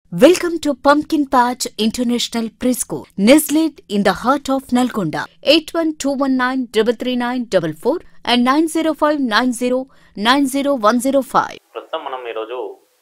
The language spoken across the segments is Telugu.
Welcome to Pumpkin Patch International Preschool, Nestled in the heart of Nalgonda. 8121933944 and 90590900105. ప్రస్తుతం మనం ఈరోజు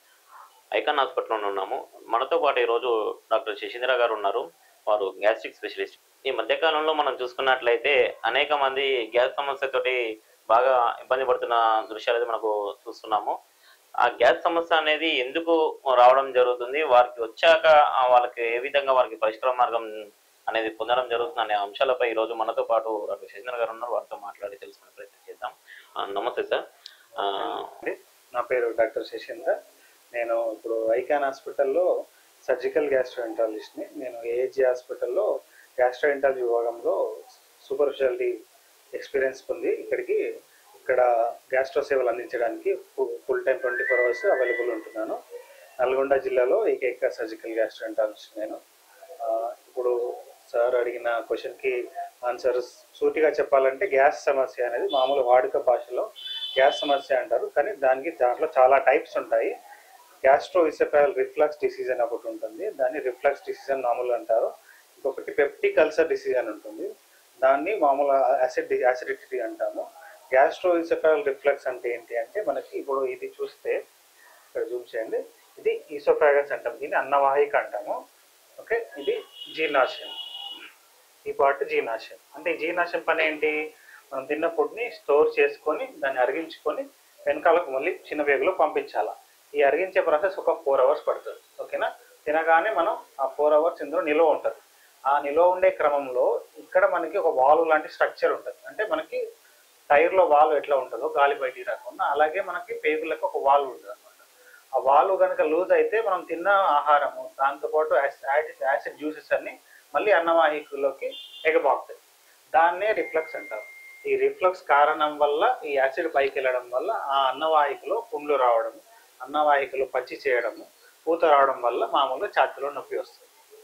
ఐకాన్ హాస్పిటల్లో ఉన్నాము మనతో పాటు ఈరోజు డాక్టర్ శశీంద్ర గారు ఉన్నారు వారు గ్యాస్ట్రిక్ స్పెషలిస్ట్ ఈ మధ్యకాలంలో మనం చూసుకున్నట్లయితే అనేక మంది గ్యాస్ సమస్యతోటి బాగా ఇబ్బంది పడుతున్న దృశ్యాలు అయితే మనకు చూస్తున్నాము ఆ గ్యాస్ సమస్య అనేది ఎందుకు రావడం జరుగుతుంది వారికి వచ్చాక ఆ వాళ్ళకి ఏ విధంగా వారికి పరిష్కార మార్గం అనేది పొందడం జరుగుతుంది అనే అంశాలపై ఈరోజు మనతో పాటు డాక్టర్ శశీంద్ర గారు ఉన్నారు వారితో మాట్లాడి తెలుసుకునే ప్రయత్నం చేద్దాం ఆ, నమస్తే సార్ ఆ, అండి. నా పేరు డాక్టర్ శశీంద్ర నేను ఇప్పుడు ఐకాన్ హాస్పిటల్లో సర్జికల్ గ్యాస్ట్రోఎంటాలజిస్ట్ని నేను ఏహెచ్జి హాస్పిటల్లో గ్యాస్ట్రోఎంటాలజీ విభాగంలో సూపర్ స్పెషాలిటీ ఎక్స్పీరియన్స్ పొంది ఇక్కడికి ఇక్కడ గ్యాస్ట్రో సేవలు అందించడానికి full time twenty four hours available ఉంటున్నాను నల్గొండ జిల్లాలో ఏకైక సర్జికల్ గ్యాస్ట్రోఎంటాలజిస్ట్ నేను ఆ, ఇప్పుడు సార్ అడిగిన క్వశ్చన్కి ఆన్సర్ సూటిగా చెప్పాలంటే గ్యాస్ సమస్య అనేది మామూలు వాడుక భాషలో గ్యాస్ సమస్య అంటారు కానీ దానికి దాంట్లో చాలా టైప్స్ ఉంటాయి గ్యాస్ట్రో ఇసెఫాల్ రిఫ్లక్స్ డిసీజ్ అని ఒకటి ఉంటుంది దాన్ని రిఫ్లక్స్ డిసీజ్ అని మామూలు అంటారు ఇంకొకటి పెప్టిక్ అల్సర్ డిసీజ్ అని ఉంటుంది దాన్ని మామూలు యాసిడ్ యాసిడిటీ అంటాము గ్యాస్ట్రో ఇసెఫాల్ రిఫ్లక్స్ అంటే ఏంటి అంటే మనకి ఇప్పుడు ఇది చూస్తే ఇక్కడ జూమ్ చేయండి ఇది ఈసోఫాగస్ అంటాం దీన్ని అన్నవాహిక అంటాము ఓకే ఇది జీర్ణాశయం ఈ పార్ట్ జీర్ణాశయం అంటే ఈ జీర్ణాశయం పని ఏంటి మనం తిన్న ఫుడ్ని స్టోర్ చేసుకొని దాన్ని అరిగించుకొని వెనకాలకు మళ్ళీ చిన్న వేగులో పంపించాలా ఈ అరిగించే ప్రాసెస్ ఒక ఫోర్ అవర్స్ పడుతుంది ఓకేనా తినగానే మనం ఆ ఫోర్ అవర్స్ ఇందులో నిల్వ ఉంటుంది ఆ నిల్వ ఉండే క్రమంలో ఇక్కడ మనకి ఒక వాల్వ్ లాంటి స్ట్రక్చర్ ఉంటుంది అంటే మనకి టైర్లో వాల్వ్ ఎట్లా ఉంటుందో గాలి బయటికి రాకుండా అలాగే మనకి పేగులకు ఒక వాల్వ్ ఉంటుంది అనమాట ఆ వాల్వ్ కనుక లూజ్ అయితే మనం తిన్న ఆహారము దాంతోపాటు యాసిడ్ యాసిడ్ జ్యూసెస్ అన్ని మళ్ళీ అన్నవాహికలోకి ఎగబాకుతాయి దాన్నే రిఫ్లక్స్ అంటారు ఈ రిఫ్లక్స్ కారణం వల్ల ఈ యాసిడ్ పైకి వెళ్ళడం వల్ల ఆ అన్నవాహికలో పుండ్లు రావడం అన్నవాహికలో పచ్చి చేయడము పూత రావడం వల్ల మామూలుగా ఛాతీలో నొప్పి వస్తుంది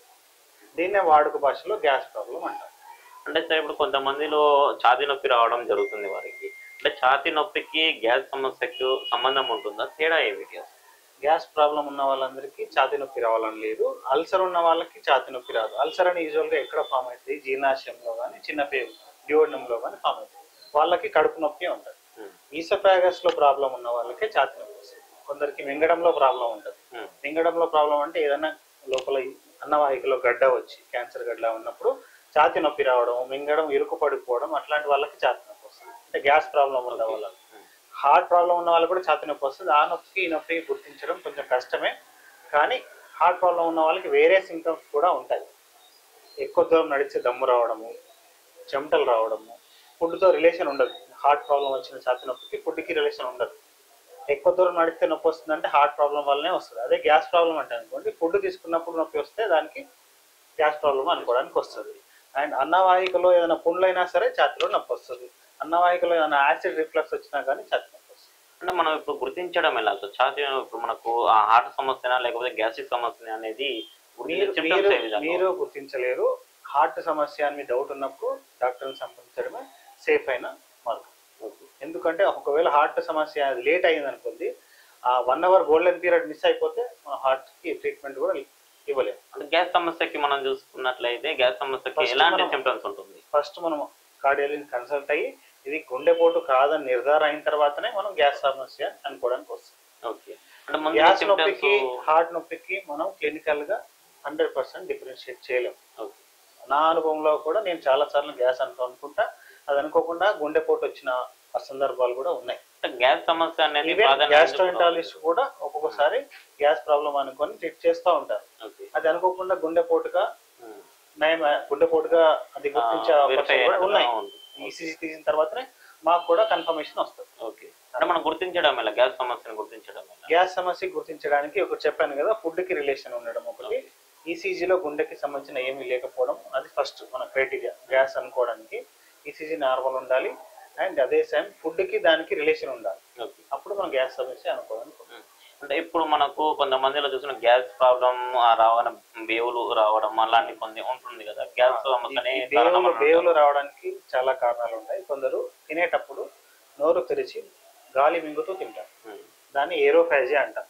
దీన్నే వాడుక భాషలో గ్యాస్ ప్రాబ్లం అంటారు అంటే సార్ ఇప్పుడు కొంతమందిలో ఛాతీ నొప్పి రావడం జరుగుతుంది వారికి అంటే ఛాతీ నొప్పికి గ్యాస్ సమస్యకు సంబంధం ఉంటుందా తేడా ఏమిటి అసలు? గ్యాస్ ప్రాబ్లం ఉన్న వాళ్ళందరికీ ఛాతీ నొప్పి రావాలని లేదు అల్సర్ ఉన్న వాళ్ళకి ఛాతీ నొప్పి రాదు అల్సర్ అని యూజువల్గా ఎక్కడ ఫామ్ అవుతుంది జీర్ణాశయంలో కానీ చిన్న పేరు డ్యూడనంలో కానీ ఫామ్ అవుతుంది వాళ్ళకి కడుపు నొప్పి ఉంటుంది ఉమ్, ఈసోఫాగస్ లో ప్రాబ్లం ఉన్న వాళ్ళకి ఛాతీ నొప్పి వస్తుంది కొందరికి మింగడంలో ప్రాబ్లం ఉంటుంది ఉమ్, మింగడంలో ప్రాబ్లం అంటే ఏదైనా లోపల అన్నవాహికలో గడ్డ వచ్చి క్యాన్సర్ గడ్డ ఉన్నప్పుడు ఛాతీ నొప్పి రావడం మింగడం ఇరుకు పడిపోవడం అట్లాంటి వాళ్ళకి ఛాతీ నొప్పి వస్తుంది అంటే గ్యాస్ ప్రాబ్లం ఉన్న వాళ్ళకి ఉమ్. హార్ట్ ప్రాబ్లం ఉన్న వాళ్ళు కూడా ఛాతీ నొప్పి వస్తుంది ఆ నొప్పికి ఈ నొప్పికి గుర్తించడం కొంచెం కష్టమే కానీ హార్ట్ ప్రాబ్లం ఉన్న వాళ్ళకి వేరే సింటమ్స్ కూడా ఉంటాయి ఎక్కువ దూరం నడిచే దమ్ము రావడము చెమటలు రావడము ఫుడ్తో రిలేషన్ ఉండదు హార్ట్ ప్రాబ్లం వచ్చిన ఛాతీ నొప్పికి ఫుడ్కి రిలేషన్ ఉండదు ఎక్కువ దూరం నడిస్తే నొప్పి వస్తుందంటే హార్ట్ ప్రాబ్లం వల్లనే వస్తుంది అదే గ్యాస్ ప్రాబ్లం అంటే అనుకోండి ఫుడ్ తీసుకున్నప్పుడు నొప్పి వస్తే దానికి గ్యాస్ ప్రాబ్లం అనుకోవడానికి వస్తుంది అండ్ అన్నవాహికలో ఏదైనా పుండ్లైనా సరే ఛాతీలో నొప్పి వస్తుంది అన్నవాహికలో ఏదైనా యాసిడ్ రిఫ్లక్స్ వచ్చినా కానీ ఛాతీ నొప్పి వస్తుంది అంటే మనం ఇప్పుడు గుర్తించడం ఎలా సార్ ఛాతీ ఇప్పుడు మనకు ఆ హార్ట్ సమస్యనా లేకపోతే గ్యాస్ట్రిక్ సమస్య అనేది మీరు గుర్తించే మీరు symptoms ఏ విధంగా? మీరు గుర్తించలేరు హార్ట్ సమస్య అని మీ డౌట్ ఉన్నప్పుడు డాక్టర్ని సంప్రదించడమే సేఫ్ అయిన మార్గం Okay. ఎందుకంటే ఒకవేళ హార్ట్ సమస్య లేట్ అయింది అనుకోండి ఆ one hour golden period miss అయిపోతే మన హార్ట్కి ట్రీట్మెంట్ కూడా ఇవ్వలేము అంటే గ్యాస్ సమస్యకి మనం చూసుకున్నట్లయితే గ్యాస్ సమస్యకి First ఎలాంటి మనం- సిమ్టమ్స్ ఉంటుంది ఫస్ట్ మనం కార్డియాలజీని కన్సల్ట్ అయ్యి ఇది గుండెపోటు కాదని నిర్ధారణ అయిన తర్వాతనే మనం గ్యాస్ సమస్య అనుకోవడానికి వస్తుంది ఓకే అంటే ముందు గ్యాస్ symptoms- నొప్పికి హార్ట్ నొప్పికి మనం క్లినికల్ గా హండ్రెడ్ పర్సెంట్ డిఫరెన్షియేట్ చేయలేము Okay. నా అనుభవంలో కూడా నేను చాలా సార్లు గ్యాస్ అనుకో అనుకుంటా అది అనుకోకుండా గుండెపోటు వచ్చిన ఆ సందర్భాలు కూడా ఉన్నాయి అంటే గ్యాస్ సమస్య అనేది ఈవెన్ ప్రాధాన్యత గ్యాస్ట్రోఎంటాలజిస్ట్ కూడా ఒక్కొక్కసారి గ్యాస్ ప్రాబ్లం అనుకొని ట్రీట్ చేస్తూ ఉంటారు ఓకే అది అనుకోకుండా గుండెపోటుగా ఉమ్. నయం గుండెపోటుగా అది గుర్తించే ఆ, అవకాశాలు verify కూడా ఉన్నాయి అయినట్టుగా ఉంది. ఈసీజీ తీసిన తర్వాతనే మాకు కూడా కన్ఫర్మేషన్ వస్తుంది ఓకే అంటే మనం గుర్తించడం ఎలా గ్యాస్ సమస్యను గుర్తించడం ఎలా గ్యాస్ సమస్య గుర్తించడానికి ఒకటి చెప్పాను కదా ఫుడ్ కి రిలేషన్ ఉండడం ఒకటి ఈసీజీలో గుండెకి సంబంధించిన ఏమీ లేకపోవడం అది ఫస్ట్ మన క్రైటీరియా గ్యాస్ అనుకోవడానికి ఈసీజీ నార్మల్ ఉండాలి అండ్ అదే టైం ఫుడ్ కి దానికి రిలేషన్ ఉండాలి ఓకే అప్పుడు మనం గ్యాస్ సమస్య అనుకోవడానికి ఉంటుంది. అంటే ఇప్పుడు మనకు కొంతమందిలో చూసిన గ్యాస్ ప్రాబ్లం రావడం బేవులు రావడం అలాంటి కొన్ని ఉంటుంది కదా గ్యాస్ సమస్యనే ఈ కారణం బేవులు అన్నట్టు. బేవులు రావడానికి చాలా కారణాలు ఉంటాయి కొందరు తినేటప్పుడు నోరు తెరిచి గాలి మింగుతూ తింటారు ఉమ్. దాన్ని ఏరోఫాజీ అంటాం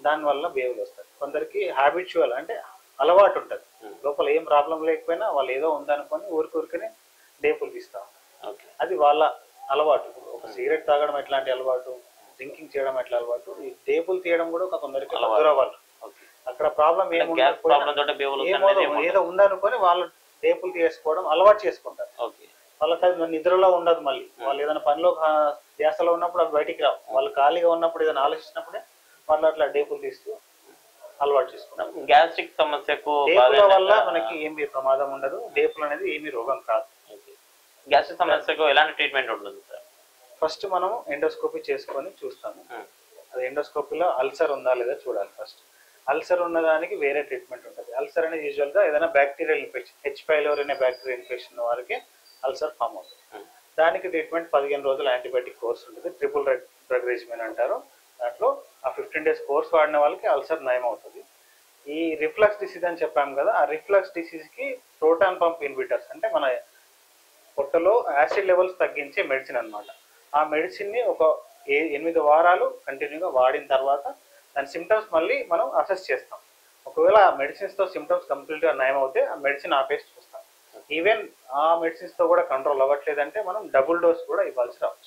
దానివల్ల బేవులు వస్తాయి కొందరికి హ్యాబిచువల్ అంటే అలవాటు ఉంటుంది Hmm. లోపల ఏం ప్రాబ్లం లేకపోయినా వాళ్ళు ఏదో ఉందనుకొని ఊరికి ఊరికనే డేపులు తీస్తా ఉంటారు ఓకే అది వాళ్ళ అలవాటు ఒక సిగరెట్ తాగడం ఎట్లాంటి అలవాటు డ్రింకింగ్ చేయడం ఎట్లా అలవాటు ఈ డేపులు తీయడం కూడా ఒక కొందరికి అలవాటు. దురలవాటు ఓకే అక్కడ ప్రాబ్లం గ్యాస్ ప్రాబ్లం తోటి బేవులు ఏమో అనేది ఏదో ఉందనుకొని వాళ్ళు టేపులు తీసుకోవడం అలవాటు చేసుకుంటారు ఓకే వాళ్ళకి అది నిద్రలో ఉండదు మళ్ళీ వాళ్ళు ఏదైనా పనిలో ఆ, ధ్యాసలో ఉన్నప్పుడు అవి బయటికి రావు వాళ్ళు ఖాళీగా ఉన్నప్పుడు ఏదైనా ఆలోచించినప్పుడే వాళ్ళు అట్లా డేపులు తీస్తూ అలవాటు చేసుకుంటారు గ్యాస్ట్రిక్ సమస్యకు డేపుల వల్ల మనకి ఏమి ప్రమాదం ఉండదు డేపులు అనేది ఏమి రోగం కాదు గ్యాస్ట్రిక్ సమస్యకు ఎలాంటి ట్రీట్మెంట్ ఉంటుంది సార్ ఫస్ట్ మనం ఎండోస్కోపీ చేసుకొని చూస్తాము అది ఎండోస్కోపీలో అల్సర్ ఉందా లేదా చూడాలి ఫస్ట్ అల్సర్ ఉన్నదానికి వేరే ట్రీట్మెంట్ ఉంటుంది అల్సర్ అనేది యూజువల్గా ఏదైనా బ్యాక్టీరియల్ ఇన్ఫెక్షన్ హెచ్ పైలోర్ అనే బ్యాక్టీరియల్ ఇన్ఫెక్షన్ వారికి అల్సర్ ఫామ్ అవుతుంది Hmm. దానికి ట్రీట్మెంట్ పదిహేను రోజులు యాంటీబయాటిక్ కోర్స్ ఉంటుంది ట్రిపుల్ డ్రగ్ రెజిమెన్ అంటారు దాంట్లో ఆ ఫిఫ్టీన్ డేస్ కోర్స్ వాడిన వాళ్ళకి అల్సర్ నయం అవుతుంది ఈ రిఫ్లక్స్ డిసీజ్ అని చెప్పాము కదా ఆ రిఫ్లక్స్ డిసీజ్కి ప్రోటాన్ పంప్ ఇన్హిబిటర్స్ అంటే మన పొట్టలో యాసిడ్ లెవెల్స్ తగ్గించే మెడిసిన్ అన్నమాట ఆ మెడిసిన్ని ఒక ఏ ఎనిమిది వారాలు కంటిన్యూగా వాడిన తర్వాత దాని సిమ్టమ్స్ మళ్ళీ మనం అసెస్ చేస్తాం ఒకవేళ ఆ మెడిసిన్స్తో సిమ్టమ్స్ కంప్లీట్గా నయం అవుతే ఆ మెడిసిన్ ఆపేసి చూస్తాం ఈవెన్ ఆ మెడిసిన్స్తో కూడా కంట్రోల్ అవ్వట్లేదంటే మనం డబుల్ డోస్ కూడా ఇవ్వాల్సి రావచ్చు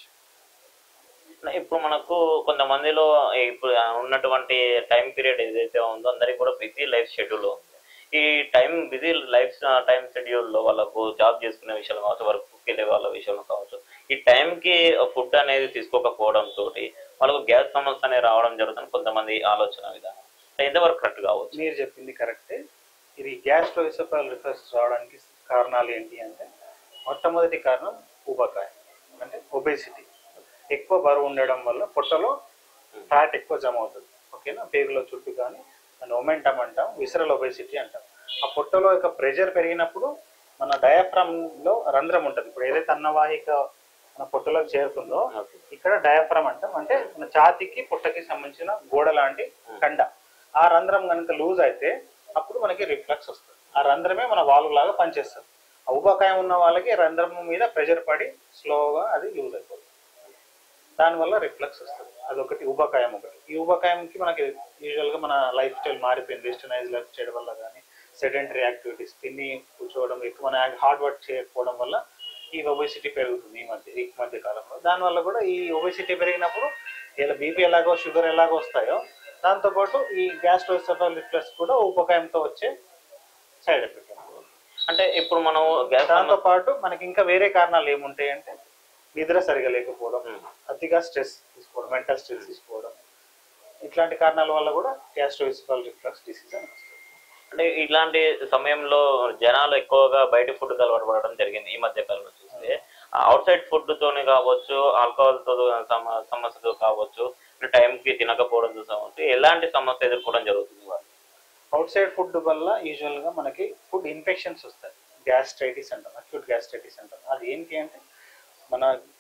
ఇప్పుడు మనకు కొంతమందిలో ఇప్పుడు ఉన్నటువంటి టైం పీరియడ్ ఏదైతే ఉందో అందరికి కూడా బిజీ లైఫ్ షెడ్యూల్ ఉంది ఈ టైం బిజీ లైఫ్ టైం షెడ్యూల్లో వాళ్ళకు జాబ్ చేసుకునే విషయాలు కావచ్చు వర్క్కి వెళ్ళే వాళ్ళ విషయంలో కావచ్చు ఈ టైంకి ఫుడ్ అనేది తీసుకోకపోవడం తోటి వాళ్ళకు గ్యాస్ సమస్య అనేది రావడం జరుగుతుంది కొంతమంది ఆలోచన విధానం ఎంతవరకు కరెక్ట్ కావచ్చు మీరు చెప్పింది కరెక్టే ఇది గ్యాస్ట్రోఇసోఫల్ రిఫ్లక్స్ రావడానికి కారణాలు ఏంటి అంటే మొట్టమొదటి కారణం ఊబకాయం అంటే ఒబేసిటీ ఎక్కువ బరువు ఉండడం వల్ల పొట్టలో ఫ్యాట్ ఎక్కువ జమ అవుతుంది ఓకేనా పేగులో చుట్టూ కానీ దాన్ని ఒమెంటం అంటాం విసరల్ ఒబేసిటీ అంటాం ఆ పొట్టలో యొక్క ప్రెషర్ పెరిగినప్పుడు మన diaphragm లో రంధ్రం ఉంటుంది ఇప్పుడు ఏదైతే అన్నవాహిక మన పొట్టలోకి చేరుతుందో ఓకే ఇక్కడ డయాఫ్రమ్ అంటాం అంటే మన ఛాతీకి పుట్టకి సంబంధించిన గోడ లాంటి కండ ఆ రంధ్రం కనుక లూజ్ అయితే అప్పుడు మనకి రిఫ్లక్స్ వస్తుంది ఆ రంధ్రమే మన వాల్వ్ లాగా పనిచేస్తుంది ఆ ఊబకాయం ఉన్న వాళ్ళకి రంధ్రం మీద ప్రెషర్ పడి స్లోగా అది లూజ్ అయిపోతుంది దానివల్ల రిఫ్లక్స్ వస్తుంది అదొకటి ఊబకాయం ఒకటి ఈ ఊబకాయంకి మనకి యూజువల్గా మన లైఫ్ స్టైల్ మారిపోయింది వెస్టర్నైజ్ లైఫ్ స్టైల్ వల్ల కానీ సెడెంటరీ యాక్టివిటీస్ తిని కూర్చోవడం ఎక్కువ మన హార్డ్ వర్క్ చేయకపోవడం వల్ల ఈ ఒబేసిటీ పెరుగుతుంది ఈ మధ్య ఈ మధ్య కాలంలో దానివల్ల కూడా ఈ ఒబేసిటీ పెరిగినప్పుడు ఇలా బీపీ ఎలాగో షుగర్ ఎలాగో వస్తాయో దాంతోపాటు ఈ గ్యాస్ట్రోసెఫల్ రిఫ్లెక్స్ కూడా ఉపకాయంతో వచ్చే సైడ్ ఎఫెక్ట్ అంటే ఇప్పుడు మనం గ్యాస్ దాంతో పాటు మనకి ఇంకా వేరే కారణాలు ఏముంటాయి అంటే నిద్ర సరిగా లేకపోవడం Hmm. అతిగా స్ట్రెస్ తీసుకోవడం మెంటల్ స్ట్రెస్ తీసుకోవడం ఇట్లాంటి కారణాల వల్ల కూడా గ్యాస్ట్రోసెఫల్ రిఫ్లక్స్ డిసీజ్ అని వస్తుంది అంటే ఇట్లాంటి సమయంలో జనాలు ఎక్కువగా బయట ఫుడ్ అలవాటు పడడం జరిగింది ఈ మధ్య కాలంలో చూస్తే అవుట్ సైడ్ ఫుడ్ తోని కావచ్చు ఆల్కహాల్ తో సమ- సమస్యతో కావచ్చు టైంకి తినకపోవడం కావచ్చు ఎలాంటి సమస్య ఎదుర్కోవడం జరుగుతుంది వాళ్ళు అవుట్ సైడ్ ఫుడ్ వల్ల యూజువల్ గా మనకి ఫుడ్ ఇన్ఫెక్షన్స్ వస్తాయి గ్యాస్ట్రైటిస్ అంటాం అక్యూట్ గ్యాస్ట్రైటిస్ అంటాం అది ఏంటి అంటే మన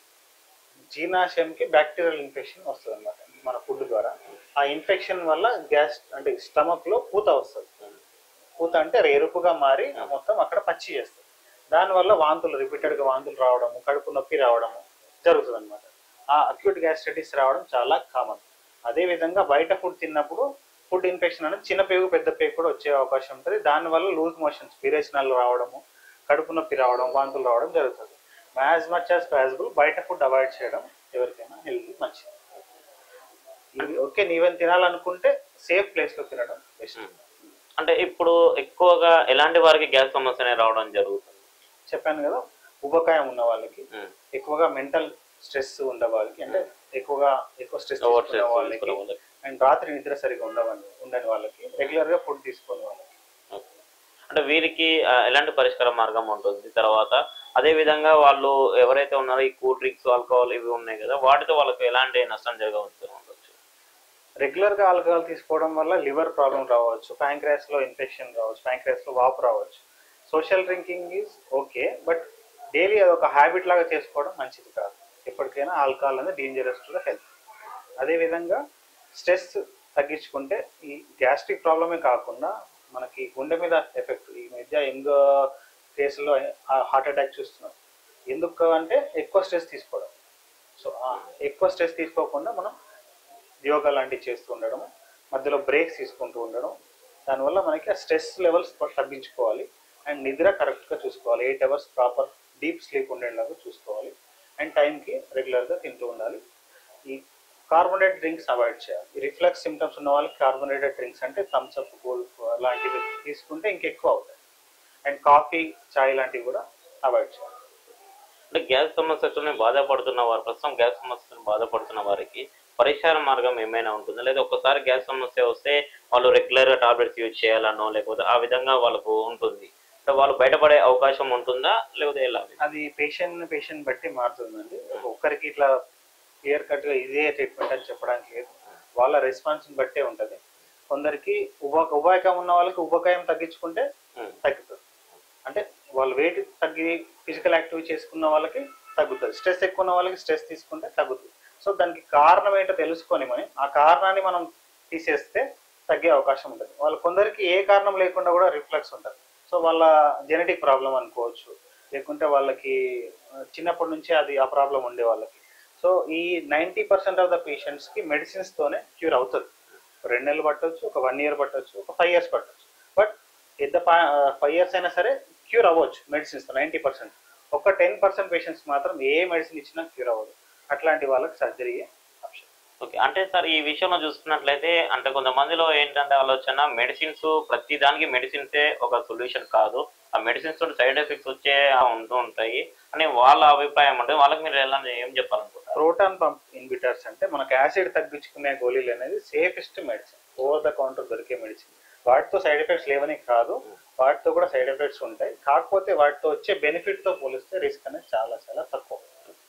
జీర్ణాశయంకి బ్యాక్టీరియల్ ఇన్ఫెక్షన్ వస్తుంది అనమాట మన ఫుడ్ ద్వారా ఆ ఇన్ఫెక్షన్ వల్ల గ్యాస్ అంటే స్టమక్ లో పూత వస్తుంది పూత అంటే ఎరుపుగా మారి మొత్తం అక్కడ పచ్చి చేస్తుంది దానివల్ల వాంతులు రిపీటెడ్ గా వాంతులు రావడము కడుపు నొప్పి రావడము జరుగుతుంది అనమాట ఆ అక్యూట్ గ్యాస్ట్రైటిస్ రావడం చాలా కామన్ అదే విధంగా బయట ఫుడ్ తిన్నప్పుడు ఫుడ్ ఇన్ఫెక్షన్ అనేది చిన్న పేగు పెద్ద పేగు కూడా వచ్చే అవకాశం ఉంటుంది దానివల్ల లూజ్ మోషన్స్ విరేచనాలు రావడము కడుపు నొప్పి రావడం వాంతులు రావడం జరుగుతుంది యాజ్ మచ్ యాజ్ పాసిబుల్ బయట ఫుడ్ అవాయిడ్ చేయడం ఎవరికైనా హెల్తీ మంచిది ఇది ఓకే నీవేం తినాలనుకుంటే సేఫ్ ప్లేస్ లో తినడం బెస్ట్ అంటే ఇప్పుడు ఎక్కువగా ఎలాంటి వారికి గ్యాస్ సమస్య అనేది రావడం జరుగుతుంది చెప్పాను కదా ఉపకాయం ఉన్న వాళ్ళకి ఉమ్. ఎక్కువగా మెంటల్ స్ట్రెస్ ఉండే వాళ్ళకి అంటే ఎక్కువగా ఎక్కువ స్ట్రెస్ Over తీసుకునే stress వాళ్ళకి తీసుకునే వాళ్ళకి. అండ్ రాత్రి నిద్ర సరిగా ఉండవని ఉండని వాళ్ళకి రెగ్యులర్ గా ఫుడ్ తీసుకునే వాళ్ళకి ఓకే. అంటే వీరికి ఆ, ఎలాంటి పరిష్కార మార్గం ఉంటుంది తర్వాత అదే విధంగా వాళ్ళు ఎవరైతే ఉన్నారో ఈ కూల్ డ్రింక్స్ ఆల్కహాల్ ఇవి ఉన్నాయి కదా వాటితో వాళ్ళకి ఎలాంటి నష్టం జరగవచ్చు ఉండొచ్చు రెగ్యులర్ గా ఆల్కహాల్ తీసుకోవడం వల్ల లివర్ ప్రాబ్లం రావచ్చు ప్యాంక్రాస్ లో ఇన్ఫెక్షన్ రావచ్చు ప్యాంక్రాస్ లో వాపు రావచ్చు social drinking is okay but daily అది ఒక హ్యాబిట్ లాగా చేసుకోవడం మంచిది కాదు ఎప్పటికైనా ఆల్కహాల్ అనేది డేంజరస్ టు ద హెల్త్ అదేవిధంగా స్ట్రెస్ తగ్గించుకుంటే ఈ గ్యాస్ట్రిక్ ప్రాబ్లమే కాకుండా మనకి గుండె మీద ఎఫెక్ట్ ఈ మధ్య యంగ్ కేసులో హార్ట్ అటాక్ చూస్తున్నాం ఎందుకు అంటే ఎక్కువ స్ట్రెస్ తీసుకోవడం సో ఎక్కువ స్ట్రెస్ తీసుకోకుండా మనం యోగా లాంటివి చేస్తూ ఉండడం మధ్యలో బ్రేక్స్ తీసుకుంటూ ఉండడం దానివల్ల మనకి ఆ స్ట్రెస్ లెవెల్స్ తగ్గించుకోవాలి అండ్ నిద్ర కరెక్ట్గా చూసుకోవాలి eight hours proper deep sleep ఉండేలాగా చూసుకోవాలి అండ్ టైంకి రెగ్యులర్గా తింటూ ఉండాలి ఈ కార్బోనేటెడ్ డ్రింక్స్ అవాయిడ్ చేయాలి ఈ రిఫ్లెక్స్ సిమ్టమ్స్ ఉన్న వాళ్ళకి కార్బోనేటెడ్ డ్రింక్స్ అంటే థమ్స్ అప్ గోల్ఫ్ లాంటివి తీసుకుంటే ఇంకెక్కువ అవుతాయి అండ్ కాఫీ చాయ్ లాంటివి కూడా అవాయిడ్ చేయాలి అంటే గ్యాస్ సమస్యతోనే బాధపడుతున్న వారు ప్రస్తుతం గ్యాస్ సమస్యతో బాధపడుతున్న వారికి పరిష్కార మార్గం ఏమైనా ఉంటుందా లేదా ఒక్కసారి గ్యాస్ సమస్య వస్తే వాళ్ళు రెగ్యులర్గా టాబ్లెట్స్ యూజ్ చేయాలనో లేకపోతే ఆ విధంగా వాళ్ళకు ఉంటుంది అంటే వాళ్ళు బయటపడే అవకాశం ఉంటుందా లేకపోతే ఎలా అది పేషెంట్ పేషెంట్ బట్టి మారుతుందండి ఒక్కరికి ఇట్లా క్లియర్ కట్గా ఇదే ట్రీట్మెంట్ అని చెప్పడానికి లేదు వాళ్ళ రెస్పాన్స్ని బట్టే ఉంటుంది కొందరికి ఉబ ఉబాయకం ఉన్న వాళ్ళకి ఉబకాయం తగ్గించుకుంటే ఉమ్. తగ్గుతుంది అంటే వాళ్ళు వెయిట్ తగ్గి ఫిజికల్ యాక్టివిటీ చేసుకున్న వాళ్ళకి తగ్గుతుంది స్ట్రెస్ ఎక్కువ ఉన్న వాళ్ళకి స్ట్రెస్ తీసుకుంటే తగ్గుతుంది సో దానికి కారణం ఏంటో తెలుసుకొని మనం ఆ కారణాన్ని మనం తీసేస్తే తగ్గే అవకాశం ఉంటుంది వాళ్ళ కొందరికి ఏ కారణం లేకుండా కూడా రిఫ్లెక్స్ ఉంటుంది సో వాళ్ళ జెనెటిక్ ప్రాబ్లం అనుకోవచ్చు లేకుంటే వాళ్ళకి ఆ, చిన్నప్పటి నుంచే అది ఆ ప్రాబ్లం ఉండే వాళ్ళకి సో ఈ నైంటీ పర్సెంట్ ఆఫ్ ద పేషెంట్స్కి మెడిసిన్స్తోనే క్యూర్ అవుతుంది రెండు నెలలు పట్టవచ్చు ఒక వన్ ఇయర్ పట్టవచ్చు ఒక ఫైవ్ ఇయర్స్ పట్టవచ్చు బట్ ఎంత ఫైవ్ ఇయర్స్ అయినా సరే క్యూర్ అవ్వచ్చు మెడిసిన్స్తో నైంటీ పర్సెంట్ ఒక టెన్ పర్సెంట్ పేషెంట్స్ మాత్రం ఏ మెడిసిన్ ఇచ్చినా క్యూర్ అవ్వదు అట్లాంటి వాళ్ళకి సర్జరీయే ఆప్షన్ ఓకే అంటే సార్ ఈ విషయంలో చూసుకున్నట్లయితే అంటే కొంతమందిలో ఏంటంటే ఆలోచన మెడిసిన్స్ ప్రతి దానికి మెడిసిన్సే ఒక సొల్యూషన్ కాదు ఆ మెడిసిన్స్ తోటి సైడ్ ఎఫెక్ట్స్ వచ్చే ఉంటూ ఉంటాయి అని వాళ్ళ అభిప్రాయం అంటే వాళ్ళకి మీరు ఎలా ఏం చెప్పాలనుకుంటారు ప్రోటాన్ పంప్ ఇన్హిబిటర్స్ అంటే మనకు యాసిడ్ తగ్గించుకునే గోళీలు అనేది safest medicine over the counter దొరికే మెడిసిన్ వాటితో సైడ్ ఎఫెక్ట్స్ లేవని కాదు వాటితో కూడా సైడ్ ఎఫెక్ట్స్ ఉంటాయి కాకపోతే వాటితో వచ్చే benefit తో పోలిస్తే రిస్క్ అనేది చాలా చాలా తక్కువ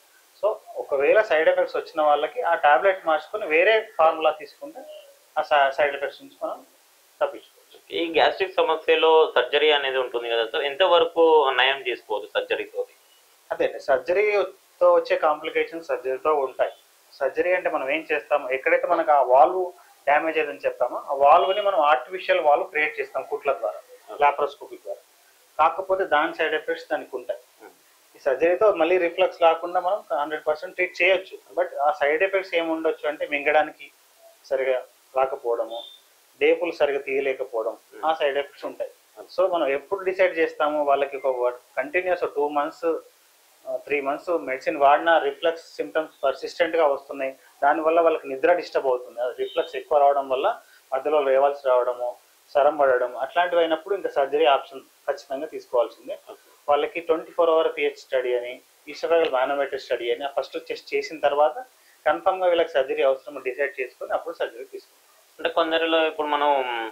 సో ఒకవేళ సైడ్ ఎఫెక్ట్స్ వచ్చిన వాళ్ళకి ఆ టాబ్లెట్ మార్చుకొని వేరే ఫార్ములా తీసుకుంటే ఆ సైడ్ ఎఫెక్ట్స్ నుంచి మనం తప్పించుకోవచ్చు ఈ గ్యాస్ట్రిక్ సమస్యలో సర్జరీ అనేది ఉంటుంది కదా సార్ ఎంతవరకు నయం చేసుకోవచ్చు సర్జరీతో అదే సర్జరీతో వచ్చే కాంప్లికేషన్స్ సర్జరీతో ఉంటాయి సర్జరీ అంటే మనం ఏం చేస్తాం ఎక్కడైతే మనకు ఆ వాల్వ్ డ్యామేజ్ అయిందని చెప్తామో ఆ వాల్వ్ని మనం ఆర్టిఫిషియల్ వాల్వ్ క్రియేట్ చేస్తాం కుట్ల ద్వారా లాప్రోస్కోపీ ద్వారా కాకపోతే దాని సైడ్ ఎఫెక్ట్స్ దానికి ఉంటాయి ఈ సర్జరీతో మళ్ళీ రిఫ్లెక్స్ రాకుండా మనం హండ్రెడ్ పర్సెంట్ ట్రీట్ చేయొచ్చు బట్ ఆ సైడ్ ఎఫెక్ట్స్ ఏమి ఉండొచ్చు అంటే మింగడానికి సరిగా రాకపోవడము డేపులు సరిగా తీయలేకపోవడం ఆ సైడ్ ఎఫెక్ట్స్ ఉంటాయి సో మనం ఎప్పుడు డిసైడ్ చేస్తాము వాళ్ళకి ఒక continuous two months three months medicine వాడినా రిఫ్లెక్స్ సిమ్టమ్స్ పర్సిస్టెంట్గా వస్తున్నాయి దానివల్ల వాళ్ళకి నిద్ర డిస్టర్బ్ అవుతుంది రిఫ్లెక్స్ ఎక్కువ రావడం వల్ల మధ్యలో లేవల్స్ రావడము సరం పడడం అట్లాంటివి అయినప్పుడు ఇంకా సర్జరీ ఆప్షన్ ఖచ్చితంగా తీసుకోవాల్సిందే వాళ్ళకి twenty four hour pH study అని ఈస్టరాగల్ మానోమీటర్ స్టడీ అని ఫస్ట్ టెస్ట్ చేసిన తర్వాత కన్ఫర్మ్గా వీళ్ళకి సర్జరీ అవసరం డిసైడ్ చేసుకొని అప్పుడు సర్జరీ తీసుకోవాలి అంటే కొందరిలో ఇప్పుడు మనం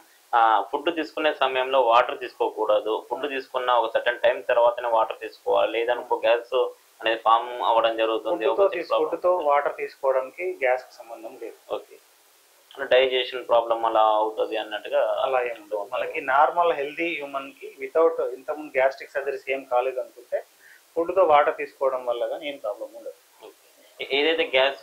ఫుడ్ తీసుకునే సమయంలో వాటర్ తీసుకోకూడదు ఫుడ్ తీసుకున్న ఒక సర్టన్ టైం తర్వాతనే వాటర్ తీసుకోవాలి లేదనుకో గ్యాస్ అనేది ఫామ్ అవ్వడం జరుగుతుంది ఫుడ్తో తీసు ఫుడ్తో వాటర్ తీసుకోవడానికి గ్యాస్కి సంబంధం లేదు ఓకే అంటే డైజెషన్ ప్రాబ్లం అలా అవుతుంది అన్నట్టుగా అలా ఏం ఉండదు మనకి నార్మల్ హెల్దీ హ్యూమన్ కి వితౌట్ ఇంతకుముందు గ్యాస్ట్రిక్ సర్జరీస్ ఏం కాలేదు అనుకుంటే ఫుడ్ తో వాటర్ తీసుకోవడం వల్ల కానీ ఏం ప్రాబ్లం ఉండదు ఏ- ఏదైతే గ్యాస్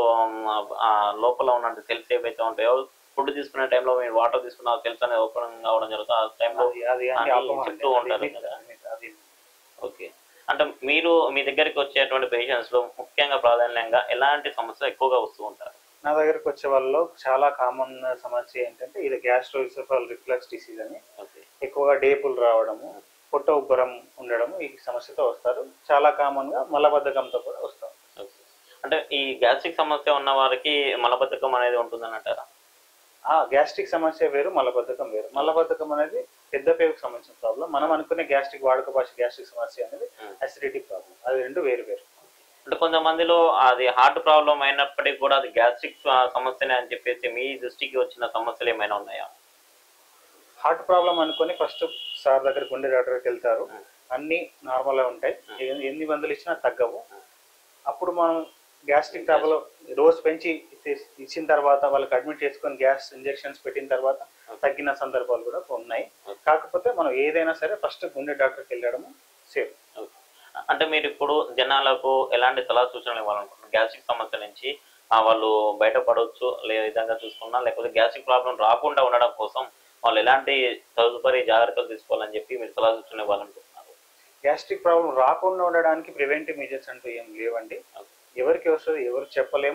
లోపల ఉన్న సెల్స్ ఏవైతే ఉంటాయో ఫుడ్ తీసుకునే టైంలో మీరు వాటర్ తీసుకున్న సెల్స్ అనేది ఓపెన్ కావడం జరుగుతుంది ఆ టైంలో అది అది అని అని అపోహ చెప్తూ అండి. ఉంటారు అది కదా. myth, అది ఓకే అంటే మీరు మీ దగ్గరికి వచ్చేటువంటి పేషెంట్స్ లో ముఖ్యంగా ప్రాధాన్యంగా ఎలాంటి సమస్య ఎక్కువగా వస్తూ ఉంటారు నా దగ్గరకు వచ్చే వాళ్ళలో చాలా కామన్ సమస్య ఏంటంటే ఇది గ్యాస్ట్రోఇసోఫల్ రిఫ్లక్స్ డిసీజ్ అని ఓకే ఎక్కువగా డేపులు రావడము పొట్ట ఉబ్బరం ఉండడము ఈ సమస్యతో వస్తారు చాలా కామన్ గా మలబద్ధకంతో కూడా వస్తారు ఓకే. అంటే ఈ గ్యాస్ట్రిక్ సమస్య ఉన్న వారికి మలబద్ధకం అనేది ఉంటుందని అంటారా ఆ గ్యాస్ట్రిక్ సమస్య వేరు మలబద్ధకం వేరు మలబద్ధకం అనేది పెద్ద పేరుకు సంబంధించిన ప్రాబ్లం మనం అనుకునే గ్యాస్ట్రిక్ వాడుక భాష గ్యాస్ట్రిక్ సమస్య అనేది Hmm. అసిడిటీ ప్రాబ్లం అది రెండు వేరు వేరు అంటే కొంతమందిలో అది హార్ట్ ప్రాబ్లం అయినప్పటికీ కూడా అది గ్యాస్ట్రిక్ సమస్యనే అని చెప్పేసి మీ దృష్టికి వచ్చిన సమస్యలు ఏమైనా ఉన్నాయా హార్ట్ ప్రాబ్లం అనుకొని ఫస్ట్ సార్ దగ్గర గుండె డాక్టర్కి వెళ్తారు Hmm. అన్ని నార్మల్ ఉంటాయి Hmm. ఎన్ని- ఎన్ని మందులు ఇచ్చినా తగ్గవు Hmm. అప్పుడు మనం గ్యాస్ట్రిక్ టాబ్లో రోజు పెంచి ఇచ్చేసి- ఇచ్చిన తర్వాత వాళ్ళకి అడ్మిట్ చేసుకొని గ్యాస్ ఇంజెక్షన్స్ పెట్టిన తర్వాత Okay. తగ్గిన సందర్భాలు కూడా ఉన్నాయి Okay. కాకపోతే మనం ఏదైనా సరే ఫస్ట్ గుండె డాక్టర్కి వెళ్ళడము సేఫ్ అంటే మీరు ఇప్పుడు జనాలకు ఎలాంటి సలహా సూచనలు ఇవ్వాలనుకుంటున్నారు గ్యాస్ట్రిక్ సమస్య నుంచి ఆ, వాళ్ళు బయటపడవచ్చు లే విధంగా చూసుకున్నా లేకపోతే గ్యాస్ట్రిక్ ప్రాబ్లం రాకుండా ఉండడం కోసం వాళ్ళు ఎలాంటి తదుపరి జాగ్రత్తలు తీసుకోవాలని చెప్పి మీరు సలహా సూచన ఇవ్వాలనుకుంటున్నారు గ్యాస్ట్రిక్ ప్రాబ్లం రాకుండా ఉండడానికి ప్రివెంటివ్ మెజర్స్ అంటూ ఏం లేవండి ఎవరికి వస్తుంది ఎవరు చెప్పలేము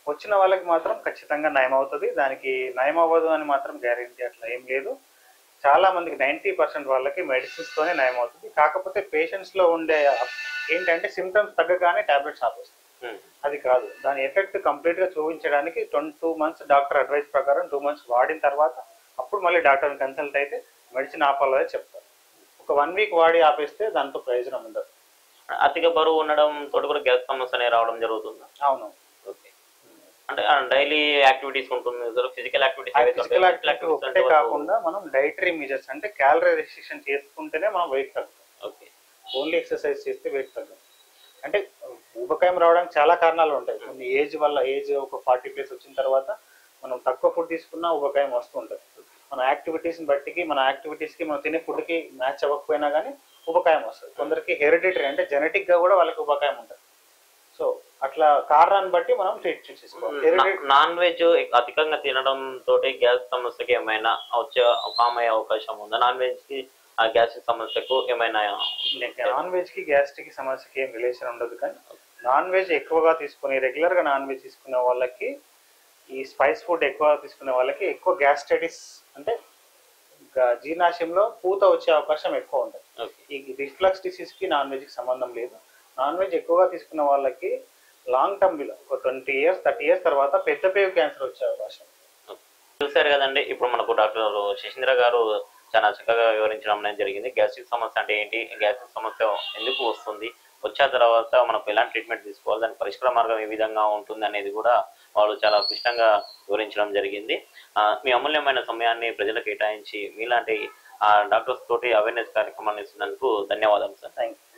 వచ్చిన వాళ్ళకి మాత్రం ఖచ్చితంగా నయం అవుతుంది దానికి నయం అవ్వదు అని మాత్రం గ్యారెంటీ అట్లా ఏం లేదు చాలా మందికి నైంటీ పర్సెంట్ వాళ్ళకి మెడిసిన్స్ తోనే నయం అవుతుంది కాకపోతే పేషెంట్స్ లో ఉండే ఏంటంటే సిమ్టమ్స్ తగ్గగానే టాబ్లెట్స్ ఆపేస్తాం ఉమ్. అది కాదు దాని ఎఫెక్ట్ కంప్లీట్ గా చూపించడానికి twenty two months doctor advice ప్రకారం టూ మంత్స్ వాడిన తర్వాత అప్పుడు మళ్ళీ డాక్టర్ని కన్సల్ట్ అయితే మెడిసిన్ ఆపాలని చెప్తారు ఒక వన్ వీక్ వాడి ఆపేస్తే దాంతో ప్రయోజనం ఉండదు అతిగా బరువు ఉండడం తోటి కూడా గ్యాస్ సమస్య అనేది రావడం జరుగుతుంది అవును ఓకే అంటే డైలీ యాక్టివిటీస్ ఉంటుంది ఫిజికల్ యాక్టివిటీస్ ఫిజికల్ యాక్టివిటీ ఒకటే కాకుండా మనం డైటరీ మెజర్స్ అంటే క్యాలరీ రెస్ట్రిక్షన్ చేసుకుంటేనే మనం వెయిట్ తగ్గుతాం ఓకే ఓన్లీ ఎక్సర్సైజ్ చేస్తే వెయిట్ తగ్గదు అంటే ఊబకాయం రావడానికి చాలా కారణాలు ఉంటాయి కొన్ని ఏజ్ వల్ల ఏజ్ ఒక ఫార్టీ ప్లస్ వచ్చిన తర్వాత మనం తక్కువ ఫుడ్ తీసుకున్నా ఊబకాయం వస్తుంటుంది మన యాక్టివిటీస్ని బట్టికి మన యాక్టివిటీస్కి మనం తినే ఫుడ్కి మ్యాచ్ అవ్వకపోయినా కానీ ఉపకాయం వస్తుంది కొందరికి హెరిడిటరీ అంటే జెనెటిక్గా కూడా వాళ్ళకి ఉపకాయం ఉంటుంది సో అట్లా కారణాన్ని బట్టి మనం ట్రీట్ చేసుకోవాలి Hereditary- నాన్ వెజ్ అధికంగా తినడం తోటి గ్యాస్ సమస్యకి ఏమైనా వచ్చే ఫామ్ అయ్యే అవకాశం ఉందా నాన్ వెజ్ కి ఆ గ్యాస్ సమస్యకు ఏమైనా నాన్ వెజ్ కి గ్యాస్ట్రిక్ సమస్యకి ఏం రిలేషన్ ఉండదు కానీ నాన్ వెజ్ ఎక్కువగా తీసుకుని రెగ్యులర్ గా నాన్ వెజ్ తీసుకునే వాళ్ళకి ఈ స్పైస్ ఫుడ్ ఎక్కువ తీసుకునే వాళ్ళకి ఎక్కువ గ్యాస్ట్రైటిస్ అంటే గ- జీర్ణాశయంలో పూత వచ్చే అవకాశం ఎక్కువ ఉంటుంది ఓకే ఈ రిఫ్లక్స్ డిసీజ్ కి నాన్ వెజ్ కి సంబంధం లేదు నాన్ వెజ్ ఎక్కువగా తీసుకున్న వాళ్ళకి లాంగ్ టర్మ్ లో ఒక ట్వంటీ ఇయర్స్ థర్టీ ఇయర్స్ తర్వాత పెద్ద పేగు క్యాన్సర్ వచ్చే అవకాశం చూశారు కదండి ఇప్పుడు మనకు డాక్టర్ శశీంద్ర గారు చాలా చక్కగా వివరించడం అనేది జరిగింది గ్యాస్ట్రిక్ సమస్య అంటే ఏంటి గ్యాస్ట్రిక్ సమస్య ఎందుకు వస్తుంది వచ్చిన తర్వాత మనకు ఎలాంటి ట్రీట్మెంట్ తీసుకోవాలి దాని పరిష్కార మార్గం ఏ విధంగా ఉంటుంది అనేది కూడా వాళ్ళు చాలా క్లిష్టంగా వివరించడం జరిగింది ఆ, మీ అమూల్యమైన సమయాన్ని ప్రజలకు కేటాయించి మీలాంటి డాక్టర్స్ తోటి అవేర్నెస్ కార్యక్రమాన్ని ఇస్తున్నందుకు ధన్యవాదాలు సార్ థ్యాంక్ యూ